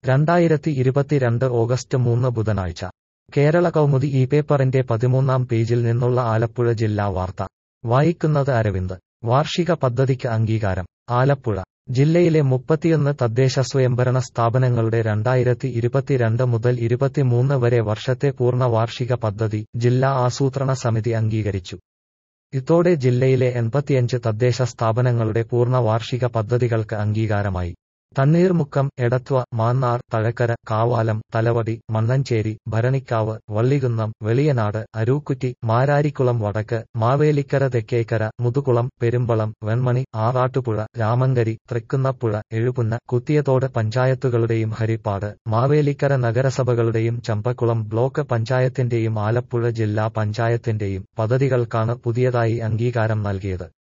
രണ്ടായിരത്തി ഇരുപത്തിരണ്ട് ഓഗസ്റ്റ് മൂന്ന് ബുധനാഴ്ച കേരള കൗമുദി ഈ പേപ്പറിന്റെ പതിമൂന്നാം പേജിൽ നിന്നുള്ള ആലപ്പുഴ ജില്ലാ വാർത്ത വായിക്കുന്നത് അരവിന്ദ് വാർഷിക പദ്ധതിക്ക് അംഗീകാരം ആലപ്പുഴ ജില്ലയിലെ മുപ്പത്തിയൊന്ന് തദ്ദേശ സ്വയംഭരണ സ്ഥാപനങ്ങളുടെ രണ്ടായിരത്തി ഇരുപത്തിരണ്ട് മുതൽ ഇരുപത്തിമൂന്ന് വരെ വർഷത്തെ പൂർണ്ണ വാർഷിക പദ്ധതി ജില്ലാ ആസൂത്രണ സമിതി അംഗീകരിച്ചു ഇതോടെ ജില്ലയിലെ എൺപത്തിയഞ്ച് തദ്ദേശ സ്ഥാപനങ്ങളുടെ പൂർണ്ണ വാർഷിക പദ്ധതികൾക്ക് അംഗീകാരമായി തണ്ണീർമുക്കം എടത്വ മാന്നാർ തഴക്കര കാവാലം തലവടി മണ്ണഞ്ചേരി ഭരണിക്കാവ് വള്ളികുന്നം വെളിയനാട് അരൂക്കുറ്റി മാരാരിക്കുളം വടക്ക് മാവേലിക്കര തെക്കേക്കര മുതുകുളം പെരുമ്പളം വെൺമണി ആറാട്ടുപുഴ രാമങ്കരി തൃക്കുന്നപ്പുഴ എഴുപുന്ന കുത്തിയതോട് പഞ്ചായത്തുകളുടെയും ഹരിപ്പാട് മാവേലിക്കര നഗരസഭകളുടെയും ചമ്പക്കുളം ബ്ലോക്ക് പഞ്ചായത്തിന്റെയും ആലപ്പുഴ ജില്ലാ പഞ്ചായത്തിന്റെയും പദ്ധതികൾക്കാണ് പുതിയതായി അംഗീകാരം നൽകിയത്